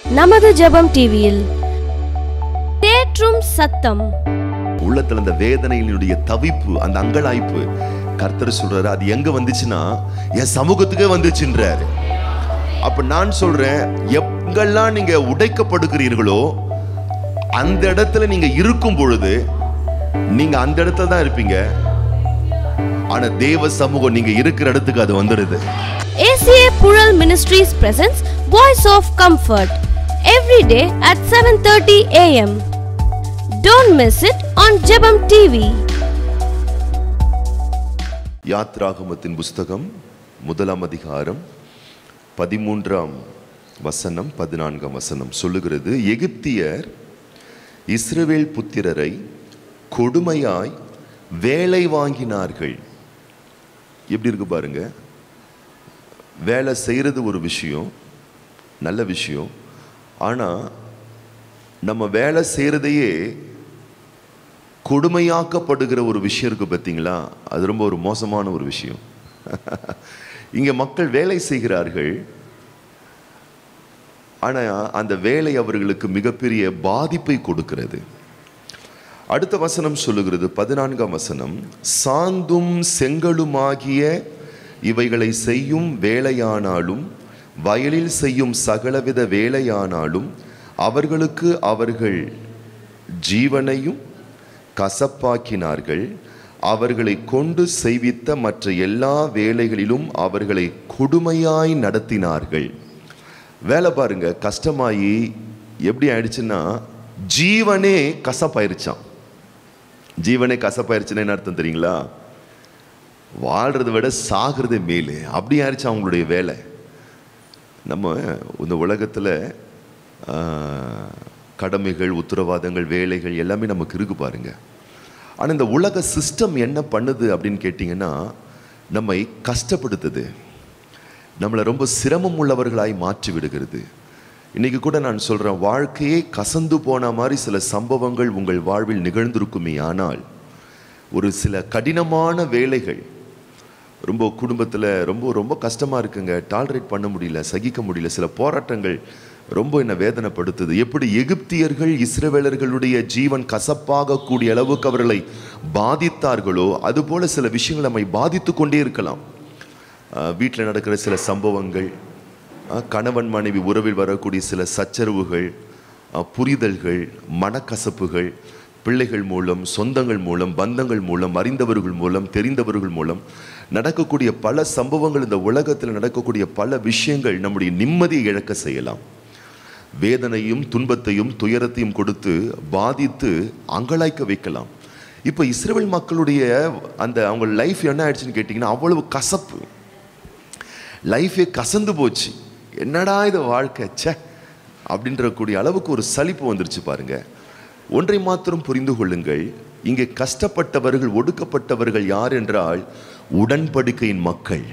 நமது ஜெபம் டிவியில் தேற்றும் சத்தம் உள்ளத்துல அந்த வேதனையினுடைய தவிப்பு அந்த அங்கலாய்ப்பு கர்த்தர் சொல்றாரு அது எங்க வந்துச்சுன்னா என் சமூகத்துக்கே வந்துச்சுன்றாரு அப்ப நான் சொல்றேன் எங்கெல்லாம் நீங்க உடைக்கப்படுகிறீர்களோ அந்த இடத்துல நீங்க இருக்கும் பொழுது நீங்க அந்த இடத்துல தான் இருப்பீங்க ஆனா தேவ சமூகம் நீங்க இருக்கிற இடத்துக்கு அது வந்துடுது ACA Pural Ministries presents Voice of Comfort every day at 7:30 a.m. Don't miss it on Jebam TV. யாத்ராகமத்தின் புஸ்தகம் முதலாம் அதிகாரம் பதிமூன்றாம் வசனம் பதினான்காம் வசனம் சொல்லுகிறது எகிப்தியர் இஸ்ரவேல் புத்திரரை கொடுமையாய் வேலை வாங்கினார்கள் எப்படி இருக்கு பாருங்க வேலை செய்கிறது ஒரு விஷயம் நல்ல விஷயம் ஆனால் நம்ம வேலை செய்கிறதையே கொடுமையாக்கப்படுகிற ஒரு விஷயம் இருக்கு பார்த்தீங்களா அது ரொம்ப ஒரு மோசமான ஒரு விஷயம் இங்கே மக்கள் வேலை செய்கிறார்கள் ஆனால் அந்த வேலை அவர்களுக்கு மிகப்பெரிய பாதிப்பை கொடுக்கிறது அடுத்த வசனம் சொல்லுகிறது பதினான்காம் வசனம் சாந்தும் செங்கலுமாகிய இவைகளை செய்யும் வேலையானாலும் வயலில் செய்யும் சகலவித வேலையானாலும் அவர்களுக்கு அவர்கள் ஜீவனையும் கசப்பாக்கினார்கள் அவர்களை கொண்டு செய்வித்த மற்ற எல்லா வேலைகளிலும் அவர்களை கொடுமையாய் நடத்தினார்கள் வேலை பாருங்க கஷ்டமாயி எப்படி ஆயிடுச்சுன்னா ஜீவனே கசப்பாயிருச்சான் ஜீவனே கசப்பாயிருச்சுன்னா என்ன அர்த்தம் தெரியுங்களா வாழ்றதை விட சாகிறதே மேலு அப்படி ஆயிடுச்சு அவங்களுடைய வேலை நம்ம இந்த உலகத்தில் கடமைகள் உத்தரவாதங்கள் வேலைகள் எல்லாமே நமக்கு இருக்கு பாருங்க ஆனால் இந்த உலக சிஸ்டம் என்ன பண்ணுது அப்படின்னு கேட்டிங்கன்னா நம்மை கஷ்டப்படுத்துது நம்மளை ரொம்ப சிரமம் உள்ளவர்களாய் மாற்றி விடுகிறது இன்னைக்கு கூட நான் சொல்றேன் வாழ்க்கையே கசந்து போன மாதிரி சில சம்பவங்கள் உங்கள் வாழ்வில் நிகழ்ந்திருக்குமே ஆனால் ஒரு சில கடினமான வேலைகள் ரொம்ப குடும்பத்தில் ரொம்ப ரொம்ப கஷ்டமாக இருக்குங்க டாலரேட் பண்ண முடியல சகிக்க முடியல சில போராட்டங்கள் ரொம்ப என்னை வேதனைப்படுத்துது எப்படி எகிப்தியர்கள் இஸ்ரவேலர்களுடைய ஜீவன் கசப்பாக கூடிய அளவுக்கு அவர்களை பாதித்தார்களோ அதுபோல சில விஷயங்கள் நம்மை பாதித்து கொண்டே இருக்கலாம் வீட்டில் நடக்கிற சில சம்பவங்கள் அஹ், கணவன் மனைவி உறவில் வரக்கூடிய சில சச்சரவுகள் அஹ், புரிதல்கள் மனக்கசப்புகள் பிள்ளைகள் மூலம் சொந்தங்கள் மூலம் பந்தங்கள் மூலம் அறிந்தவர்கள் மூலம் தெரிந்தவர்கள் மூலம் நடக்கக்கூடிய பல சம்பவங்கள் இந்த உலகத்தில் நடக்கக்கூடிய பல விஷயங்கள் நம்முடைய நிம்மதியை இழக்க செய்யலாம் வேதனையும் துன்பத்தையும் துயரத்தையும் கொடுத்து பாதித்து அங்கலாய்க்க வைக்கலாம் இப்போ இஸ்ரேல் மக்களுடைய அந்த அவங்க லைஃப் என்ன ஆயிடுச்சுன்னு கேட்டிங்கன்னா அவ்வளவு கசப்பு லைஃபே கசந்து போச்சு என்னடா இது வாழ்க்கை ச்சே அப்படின்ற கூடிய அளவுக்கு ஒரு சலிப்பு வந்துருச்சு பாருங்க ஒன்றை மாத்திரம் புரிந்து கொள்ளுங்கள் இங்கே கஷ்டப்பட்டவர்கள் ஒடுக்கப்பட்டவர்கள் யார் என்றால் உடன்படிக்கையின் மக்கள்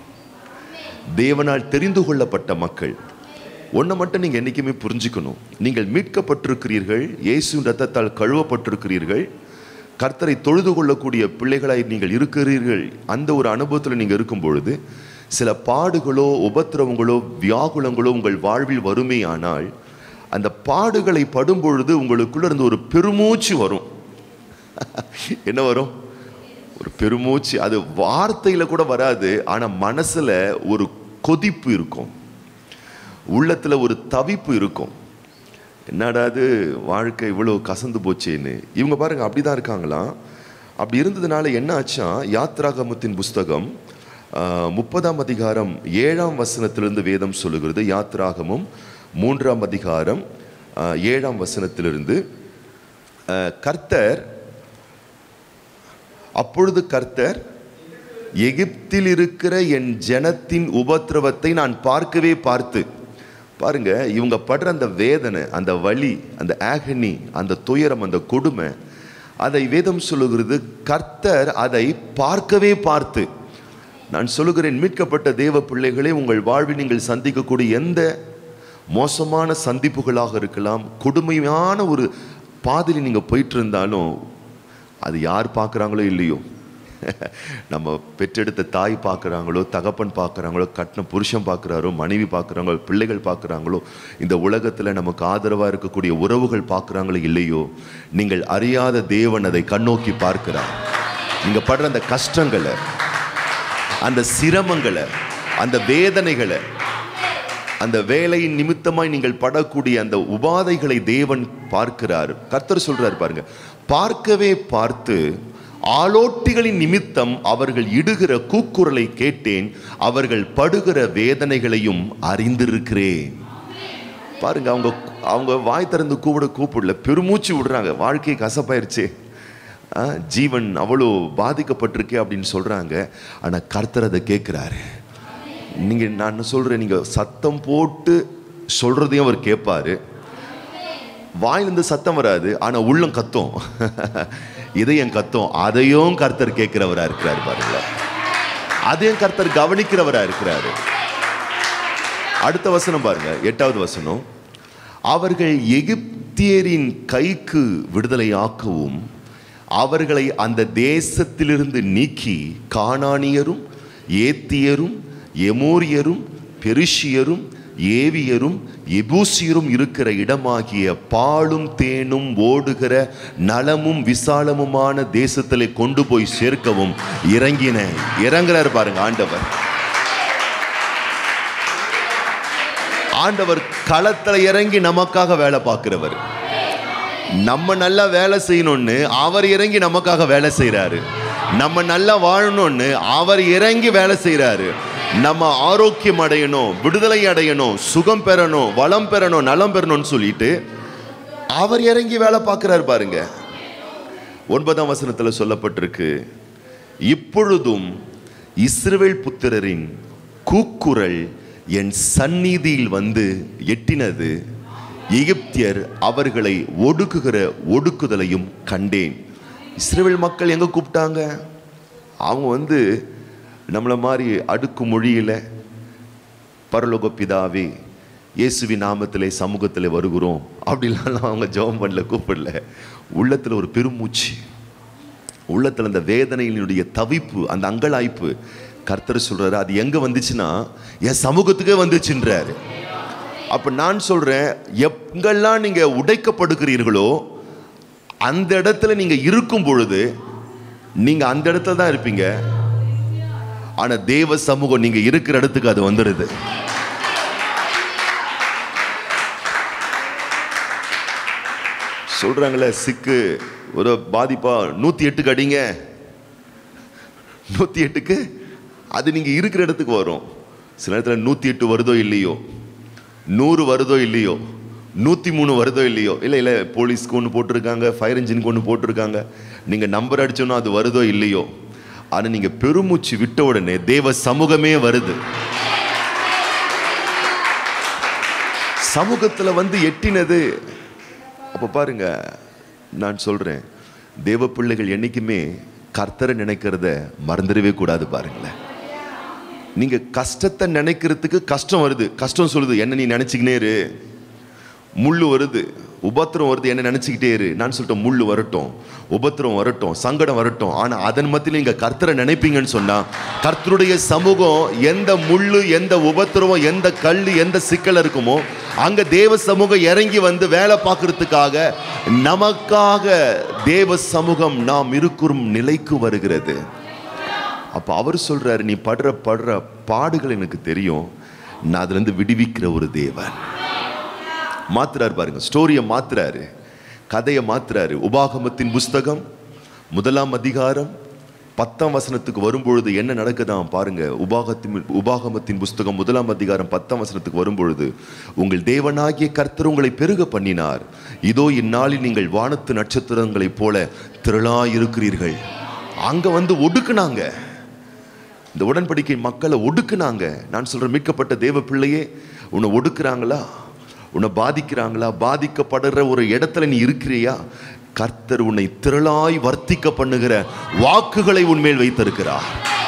தேவனால் தெரிந்து கொள்ளப்பட்ட மக்கள் ஒன்றை மட்டும் நீங்கள் என்றைக்குமே புரிஞ்சுக்கணும் நீங்கள் மீட்கப்பட்டிருக்கிறீர்கள் இயேசுவின் ரத்தத்தால் கழுவப்பட்டிருக்கிறீர்கள் கர்த்தரை தொழுது கொள்ளக்கூடிய பிள்ளைகளாய் நீங்கள் இருக்கிறீர்கள் அந்த ஒரு அனுபவத்தில் நீங்கள் இருக்கும் பொழுது சில பாடுகளோ உபத்திரவங்களோ வியாகுலங்களோ உங்கள் வாழ்வில் வருமே ஆனால் அந்த பாடுகளை படும் பொழுது உங்களுக்குள்ள இருந்து ஒரு பெருமூச்சு வரும் என்ன வரும் ஒரு பெருமூச்சு அது வார்த்தையில கூட வராது ஆனா மனசுல ஒரு கொதிப்பு இருக்கும் உள்ளத்துல ஒரு தவிப்பு இருக்கும் என்னடா இது வாழ்க்கை இவ்வளோ கசந்து போச்சேன்னு இவங்க பாருங்க அப்படிதான் இருக்காங்களாம் அப்படி இருந்ததுனால என்ன ஆச்சா யாத்ராகமத்தின் புஸ்தகம் ஆஹ், முப்பதாம் அதிகாரம் ஏழாம் வசனத்திலிருந்து வேதம் சொல்லுகிறது யாத்ராகமும் மூன்றாம் அதிகாரம் ஆஹ், ஏழாம் வசனத்திலிருந்து ஆஹ், கர்த்தர் அப்பொழுது கர்த்தர் எகிப்தில் இருக்கிற என் ஜனத்தின் உபத்திரவத்தை நான் பார்க்கவே பார்த்து பாருங்க இவங்க படுற அந்த வேதனை அந்த வலி அந்த ஆகனி அந்த துயரம் அந்த கொடுமை அதை வேதம் சொல்லுகிறது கர்த்தர் அதை பார்க்கவே பார்த்து நான் சொல்லுகிறேன் மீட்கப்பட்ட தேவ பிள்ளைகளே உங்கள் வாழ்வில் நீங்கள் சந்திக்கக்கூடிய எந்த மோசமான சந்திப்புகளாக இருக்கலாம் கொடுமையான ஒரு பாதையில் நீங்கள் போயிட்டு இருந்தாலும் அது யார் பார்க்குறாங்களோ இல்லையோ நம்ம பெற்றெடுத்த தாய் பார்க்குறாங்களோ தகப்பன் பார்க்குறாங்களோ கட்டின புருஷன் பார்க்குறாரோ மனைவி பார்க்குறாங்களோ பிள்ளைகள் பார்க்குறாங்களோ இந்த உலகத்தில் நமக்கு ஆதரவாக இருக்கக்கூடிய உறவுகள் பார்க்குறாங்களோ இல்லையோ நீங்கள் அறியாத தேவன் அதை கண்ணோக்கி பார்க்கிறார் நீங்கள் படுற அந்த கஷ்டங்களை அந்த சிரமங்களை அந்த வேதனைகளை அந்த வேலையின் நிமித்தமாய் நீங்கள் படக்கூடிய அந்த உபாதைகளை தேவன் பார்க்கிறார் கர்த்தர் சொல்றார் பாருங்க பார்க்கவே பார்த்து ஆலோட்டிகளின் நிமித்தம் அவர்கள் இடுகிற கூக்குரலை கேட்டேன் அவர்கள் படுகிற வேதனைகளையும் அறிந்திருக்கிறேன் பாருங்க அவங்க அவங்க வாய் திறந்து கூப்பிட கூப்பிடல பெருமூச்சு விடுறாங்க வாழ்க்கை கசப்பாயிருச்சே ஆ, ஜீவன் அவ்வளோ பாதிக்கப்பட்டிருக்கே அப்படின்னு சொல்றாங்க ஆனா கர்த்தர் அதை கேட்கிறாரு நீங்க நான் சொல்றேன் நீங்க சத்தம் போட்டு சொல்றதையும் அவர் கேட்பாரு வாயிலிருந்து சத்தம் வராது ஆனா உள்ளம் கத்தும் இதயம் கத்தும் அதையும் கர்த்தர் கேட்கிறவரா இருக்கிறார் பாருங்க அதையும் கர்த்தர் கவனிக்கிறவரா இருக்கிறாரு அடுத்த வசனம் பாருங்க எட்டாவது வசனம் அவர்கள் எகிப்தியரின் கைக்கு விடுதலையாக்கவும் அவர்களை அந்த தேசத்திலிருந்து நீக்கி கானானியரும் ஏத்தியரும் எமோரியரும் பெருஷியரும் ஏவியரும் எபூசியரும் இருக்கிற இடமாகிய பாலும் தேனும் ஓடுகிற நலமும் விசாலமுமான தேசத்திலே கொண்டு போய் சேர்க்கவும் இறங்கின இறங்குறாரு பாருங்க ஆண்டவர் ஆண்டவர் களத்துல இறங்கி நமக்காக வேலை பார்க்கிறவர் நம்ம நல்லா வேலை செய்யணும்னு அவர் இறங்கி நமக்காக வேலை செய்றாரு நம்ம நல்லா வாழணும்னு அவர் இறங்கி வேலை செய்றாரு நம்ம ஆரோக்கியம் அடையணும் விடுதலை அடையணும் சுகம் பெறணும் வளம் பெறணும் நலம் பெறணும்னு சொல்லிட்டு அவர் இறங்கி வேலை பார்க்கிறாரு பாருங்க ஒன்பதாம் வசனத்துல சொல்லப்பட்டிருக்கு இப்பொழுதும் இஸ்ரவேல் புத்திரரின் கூக்குரல் என் சந்நிதியில் வந்து எட்டினது எகிப்தியர் அவர்களை ஒடுக்குகிற ஒடுக்குதலையும் கண்டேன் இஸ்ரவேல் மக்கள் எங்க கூப்பிட்டாங்க அவங்க வந்து நம்மளை மாதிரி அடுக்கு மொழியில் பரலோக பிதாவே இயேசுவி நாமத்திலே சமூகத்திலே வருகிறோம் அப்படிலாம் அவங்க ஜெபம் பண்ணல கூப்பிடல உள்ளத்தில் ஒரு பெருமூச்சு உள்ளத்தில் அந்த வேதனையினுடைய தவிப்பு அந்த அங்கலாய்ப்பு கர்த்தர் சொல்றாரு அது எங்க வந்துச்சுன்னா என் சமூகத்துக்கே வந்துச்சுன்றாரு அப்ப நான் சொல்றேன் எங்கெல்லாம் நீங்க உடைக்கப்படுகிறீர்களோ அந்த இடத்துல நீங்க இருக்கும் பொழுது நீங்க அந்த இடத்துல தான் இருப்பீங்க ஆனா தேவ சமூகம் நீங்க இருக்கிற இடத்துக்கு அது வந்துடுது சொல்றாங்களே சிக்கு ஒரு பாதிப்பா நூத்தி எட்டுக்கு அடிங்க நூத்தி எட்டுக்கு அது நீங்க இருக்கிற இடத்துக்கு வரும் சில நேரத்தில் நூத்தி எட்டு வருதோ இல்லையோ நூறு வருதோ இல்லையோ நூற்றி மூணு வருதோ இல்லையோ இல்லை இல்லை போலீஸ்க்கு ஒன்று போட்டிருக்காங்க ஃபயர் இன்ஜினுக்கு ஒன்று போட்டிருக்காங்க நீங்கள் நம்பர் அடிச்சோன்னா அது வருதோ இல்லையோ ஆனால் நீங்கள் பெருமூச்சு விட்ட உடனே தேவ சமூகமே வருது சமூகத்தில் வந்து எட்டினது அப்போ பாருங்க நான் சொல்கிறேன் தேவ பிள்ளைகள் என்னைக்குமே கர்த்தரை நினைக்கிறத மறந்துடவே கூடாது பாருங்களேன் நீங்க கஷ்டத்தை நினைக்கிறதுக்கு கஷ்டம் வருது கஷ்டம் சொல்லுது என்ன நீ நினைச்சுக்கினே இரு முள்ளு வருது உபத்திரம் வருது என்ன நினைச்சுக்கிட்டே இரு நான் சொல்லிட்டேன் முள்ளு வரட்டும் உபத்திரம் வரட்டும் சங்கடம் வரட்டும் ஆனா அதன் மத்தியில் நீங்க கர்த்தரை நினைப்பீங்கன்னு சொன்னா கர்த்தருடைய சமூகம் எந்த முள்ளு எந்த உபத்திரவம் எந்த கல் எந்த சிக்கல் இருக்குமோ அங்க தேவ சமூகம் இறங்கி வந்து வேலை பார்க்கறதுக்காக நமக்காக தேவ சமூகம் நாம் இருக்கும் நிலைக்கு வருகிறது அப்போ அவர் சொல்றாரு நீ படுற படுற பாடுகள் எனக்கு தெரியும் நான் அதுலேருந்து விடுவிக்கிற ஒரு தேவன் மாத்துறாரு பாருங்க ஸ்டோரியை மாத்துறாரு கதையை மாத்துறாரு உபாகமத்தின் புஸ்தகம் முதலாம் அதிகாரம் பத்தாம் வசனத்துக்கு வரும்பொழுது என்ன நடக்குதாம் பாருங்க உபாகத்தின் உபாகமத்தின் புஸ்தகம் முதலாம் அதிகாரம் பத்தாம் வசனத்துக்கு வரும்பொழுது உங்கள் தேவனாகிய கர்த்தர் உங்களை பெருக பண்ணினார் இதோ இந்நாளில் நீங்கள் வானத்து நட்சத்திரங்களைப் போல திரளாயிருக்கிறீர்கள் அங்க வந்து ஒடுக்குனாங்க இந்த உடன்படிக்கை மக்களை ஒடுக்குனாங்க நான் சொல்றேன் மீட்கப்பட்ட தேவ பிள்ளையே உன்னை ஒடுக்குறாங்களா உன்னை பாதிக்கிறாங்களா பாதிக்கப்படுற ஒரு இடத்துல நீ இருக்கிறியா கர்த்தர் உன்னை திரளாய் வர்த்திக்க பண்ணுகிற வாக்குகளை உன்மேல் வைத்திருக்கிறார்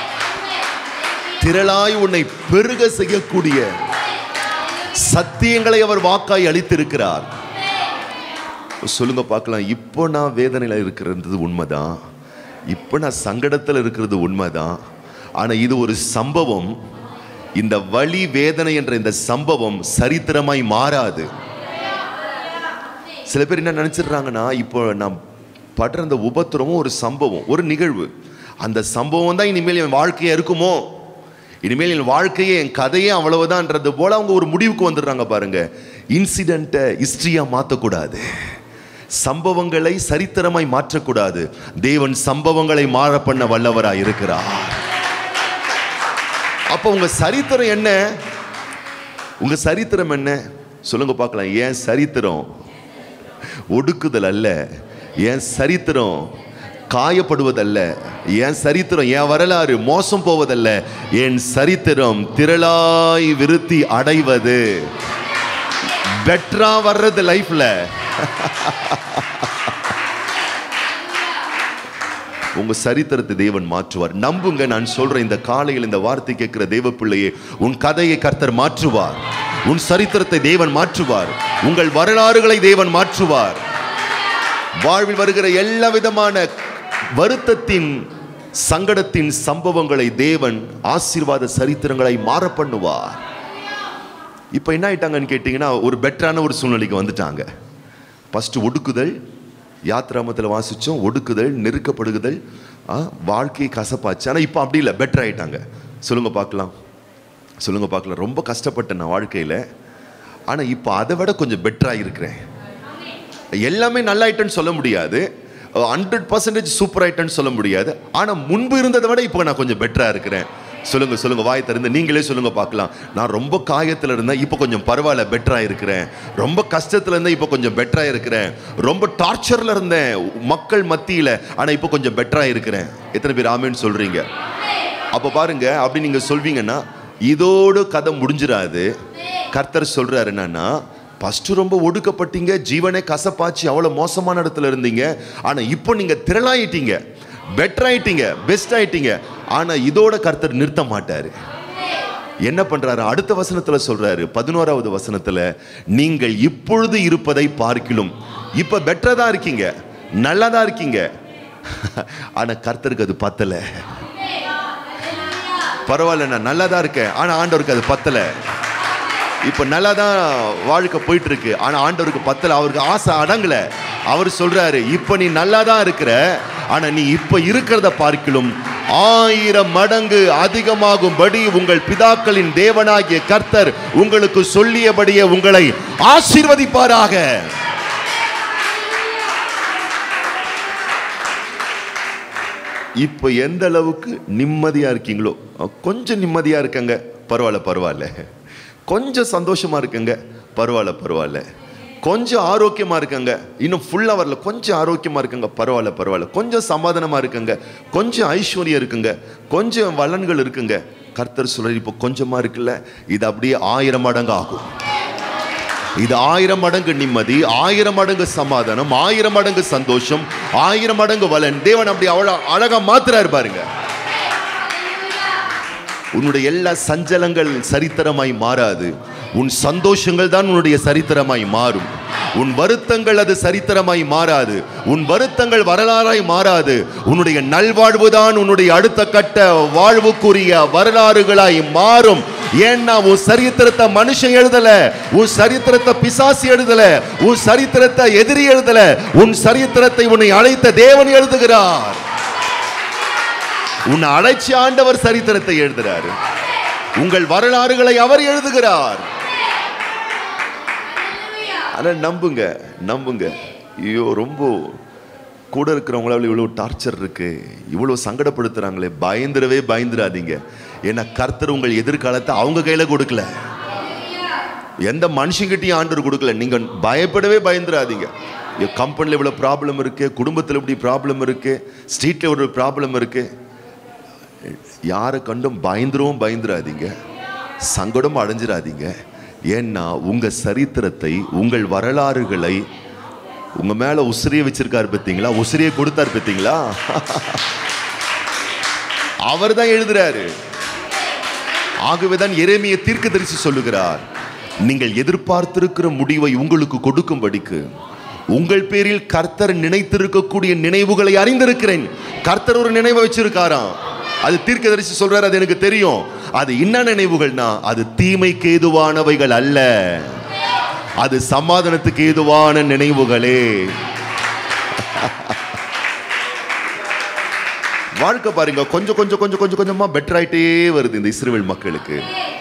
திரளாய் உன்னை பெருக செய்யக்கூடிய சத்தியங்களை அவர் வாக்காய் அளித்திருக்கிறார் சொல்லுங்க பார்க்கலாம் இப்போ நான் வேதனையில் இருக்கிறது உண்மைதான் இப்போ நான் சங்கடத்தில் இருக்கிறது உண்மைதான் ஆனா இது ஒரு சம்பவம் இந்த வலி வேதனை என்ற இந்த சம்பவம் சரித்திரமாய் மாறாது சில பேர் என்ன நினைச்சிடுறாங்கன்னா இப்போ நான் படுற அந்த உபத்திரமும் ஒரு சம்பவம் ஒரு நிகழ்வு அந்த சம்பவம் தான் இனிமேல் என் வாழ்க்கையா இருக்குமோ இனிமேல் என் வாழ்க்கையே என் கதையே அவ்வளவுதான்ன்றது போல அவங்க ஒரு முடிவுக்கு வந்துடுறாங்க பாருங்க இன்சிடென்ட்டை ஹிஸ்டரியா மாற்றக்கூடாது சம்பவங்களை சரித்திரமாய் மாற்றக்கூடாது தேவன் சம்பவங்களை மாற பண்ண வல்லவராய் இருக்கிறார் அப்போ உங்க சரித்திரம் என்ன உங்க சரித்திரம் என்ன சொல்லுங்க பார்க்கலாம் ஏன் சரித்திரம் ஒடுக்குதல் அல்ல என் சரித்திரம் காயப்படுவதல்ல என் சரித்திரம் என் வரலாறு மோசம் போவதல்ல என் சரித்திரம் திரளாய் விருத்தி அடைவது பெட்டரா வர்றது லைஃப்ல உங்க சரித்திரத்தை தேவன் மாற்றுவார் நம்புங்க நான் சொல்றேன் இந்த காலையில் இந்த வார்த்தை கேட்கிற தேவ பிள்ளையே உன் கதையை கர்த்தர் மாற்றுவார் உன் சரித்திரத்தை தேவன் மாற்றுவார் உங்கள் வரலாறுகளை தேவன் மாற்றுவார் வாழ்வில் வருகிற எல்லா விதமான வருத்தத்தின் சங்கடத்தின் சம்பவங்களை தேவன் ஆசீர்வாத சரித்திரங்களை மாற பண்ணுவார் இப்போ என்ன ஆயிட்டாங்கன்னு கேட்டிங்கன்னா ஒரு பெட்டரான ஒரு சூழ்நிலைக்கு வந்துட்டாங்க ஃபஸ்ட்டு ஒடுக்குதல் யாத்ராமத்தில் வாசித்தோம் ஒடுக்குதல் நெருக்கப்படுகுதல் ஆ, வாழ்க்கை கசப்பாச்சு ஆனால் இப்போ அப்படி இல்லை பெட்டர் ஆயிட்டாங்க சொல்லுங்க பார்க்கலாம் சொல்லுங்க பார்க்கலாம் ரொம்ப கஷ்டப்பட்டேன் நான் வாழ்க்கையில் ஆனால் இப்போ அதை விட கொஞ்சம் பெட்டராக இருக்கிறேன் எல்லாமே நல்ல ஐட்டம்னு சொல்ல முடியாது ஹண்ட்ரட் பர்சன்டேஜ் சூப்பர் ஐட்டம்னு சொல்ல முடியாது ஆனால் முன்பு இருந்ததை விட இப்போ நான் கொஞ்சம் பெட்டராக இருக்கிறேன் சொல்லுங்க சொல்லுங்க வாய் திறந்து நீங்களே சொல்லுங்க பார்க்கலாம் நான் ரொம்ப காயத்தில் இருந்தேன் இப்போ கொஞ்சம் பரவாயில்ல பெட்டராக இருக்கிறேன் ரொம்ப கஷ்டத்தில் இருந்தேன் இப்போ கொஞ்சம் பெட்டராக இருக்கிறேன் ரொம்ப டார்ச்சரில் இருந்தேன் மக்கள் மத்தியில் ஆனால் இப்போ கொஞ்சம் பெட்டராக இருக்கிறேன் எத்தனை பேர் ஆமேன்னு சொல்றீங்க அப்போ பாருங்க அப்படி நீங்க சொல்வீங்கன்னா இதோடு கதை முடிஞ்சிடாது கர்த்தர் சொல்றாரு என்னன்னா ஃபர்ஸ்ட் ரொம்ப ஒடுக்கப்பட்டீங்க ஜீவனே கசப்பாச்சு அவ்வளோ மோசமான இடத்துல இருந்தீங்க ஆனால் இப்போ நீங்க திரளாயிட்டீங்க பெட்டர் ஆயிட்டீங்க பெஸ்ட் ஆயிட்டீங்க ஆனால் இதோட கர்த்தர் நிறுத்த மாட்டாரு என்ன பண்றாரு அடுத்த வசனத்துல சொல்றாரு பதினோராவது வசனத்துல நீங்கள் இப்பொழுது இருப்பதை பார்க்கிலும் இப்ப பெட்டரா தான் இருக்கீங்க நல்லா தான் இருக்கீங்க ஆனா கர்த்தருக்கு அது பத்தல பரவாயில்ல நான் நல்லா தான் இருக்கேன் ஆனா ஆண்டவருக்கு அது பத்தல இப்ப நல்லா தான் வாழ்க்கை போயிட்டு இருக்கு ஆனா ஆண்டவருக்கு பத்தல அவருக்கு ஆசை அடங்கல அவர் சொல்றாரு இப்ப நீ நல்லா தான் இருக்கிற ஆனா நீ இப்ப இருக்கிறத பார்க்கிலும் ஆயிரம் மடங்கு அதிகமாகும்படி உங்கள் பிதாக்களின் தேவனாகிய கர்த்தர் உங்களுக்கு சொல்லியபடியே உங்களை ஆசீர்வதிப்பாராக இப்போ எந்த அளவுக்கு நிம்மதியா இருக்கீங்களோ கொஞ்சம் நிம்மதியா இருக்கங்க பரவாயில்ல பரவாயில்ல கொஞ்சம் சந்தோஷமா இருக்குங்க பரவாயில்ல பரவாயில்ல கொஞ்சம் ஆரோக்கியமா இருக்குங்க இன்னும் ஃபுல்லா வரல கொஞ்சம் ஆரோக்கியமா இருக்குங்க பரவாயில்ல பரவாயில்ல கொஞ்சம் சமாதானமா இருக்குங்க கொஞ்சம் ஐஸ்வர்யம் இருக்குங்க கொஞ்சம் வளன்கள் இருக்குங்க கர்த்தர் சொல்றாரு இப்போ கொஞ்சமா இருக்குல்ல இது அப்படியே ஆயிரம் மடங்கு ஆகும் இது ஆயிரம் மடங்கு நிம்மதி ஆயிரம் மடங்கு சமாதானம் ஆயிரம் மடங்கு சந்தோஷம் ஆயிரம் மடங்கு வலன் தேவன் அப்படி அவ்வளவு அழகா மாத்துறாரு பாருங்க உன்னுடைய எல்லா சஞ்சலங்கள் சரித்திரமாய் மாறாது உன் சந்தோஷங்கள் தான் உன்னுடைய சரித்திரமாய் மாறும் உன் வருத்தங்கள் அது சரித்திரமாய் மாறாது உன் வருத்தங்கள் வரலாறாய் மாறாது உன்னுடைய நல்வாழ்வு தான் உன்னுடைய அடுத்த கட்ட வாழ்வுக்குரிய வரலாறுகளாய் மாறும் ஏன்னா உன் சரித்திரத்தை மனுஷன் எழுதல உன் சரித்திரத்தை பிசாசு எழுதல உன் சரித்திரத்தை எதிரி எழுதல உன் சரித்திரத்தை உன்னை அழைத்த தேவன் எழுதுகிறார் உன்னை அழைச்சி ஆண்டவர் சரித்திரத்தை எழுதுறாரு உங்கள் வரலாறுகளை அவர் எழுதுகிறார் ஆனா நம்புங்க நம்புங்க ஐயோ ரொம்ப கூட இருக்கிறவங்களால இவ்வளோ டார்ச்சர் இருக்கு இவ்வளோ சங்கடப்படுத்துறாங்களே பயந்துடவே பயந்துடாதீங்க ஏன்னா கர்த்தர் உங்கள் எதிர்காலத்தை அவங்க கையில கொடுக்கல எந்த மனுஷங்கிட்டையும் ஆண்டவர் கொடுக்கல நீங்க பயப்படவே பயந்துடாதீங்க கம்பெனியில் இவ்வளோ ப்ராப்ளம் இருக்கு குடும்பத்தில் இப்படி ப்ராப்ளம் இருக்கு ஸ்ட்ரீட்ல ஒரு ப்ராப்ளம் இருக்கு யாரை கண்டும் பயந்துரும் பயந்துராதீங்க சங்கடம் அடைஞ்சிடாதீங்க ஏன்னா உங்க சரித்திரத்தை உங்கள் வரலாறுகளை உங்க மேல உசிரியை வச்சிருக்காரு பார்த்தீங்களா உசிரியை கொடுத்தாரு பார்த்தீங்களா அவர் தான் எழுதுறாரு ஆகவேதான் எரேமிய தீர்க்கதரிசி சொல்லுகிறார் நீங்கள் எதிர்பார்த்திருக்கிற முடிவை உங்களுக்கு கொடுக்கும்படிக்கு உங்கள் பேரில் கர்த்தர் நினைத்திருக்கக்கூடிய நினைவுகளை அறிந்திருக்கிறேன் கர்த்தர் ஒரு நினைவை வச்சிருக்காராம் அது தீர்க்கதரிசி சொல்றாரு அது எனக்கு தெரியும் அது என்ன நினைவுகள்னா அது தீமைக்கு ஏதுவானவைகள் அல்ல அது சமாதானத்துக்கு ஏதுவான நினைவுகளே வாழ்க்கை பாருங்க கொஞ்சம் கொஞ்சம் கொஞ்சம் கொஞ்சம் கொஞ்சமா பெட்டர் ஆயிட்டே வருது இந்த இஸ்ரேல் மக்களுக்கு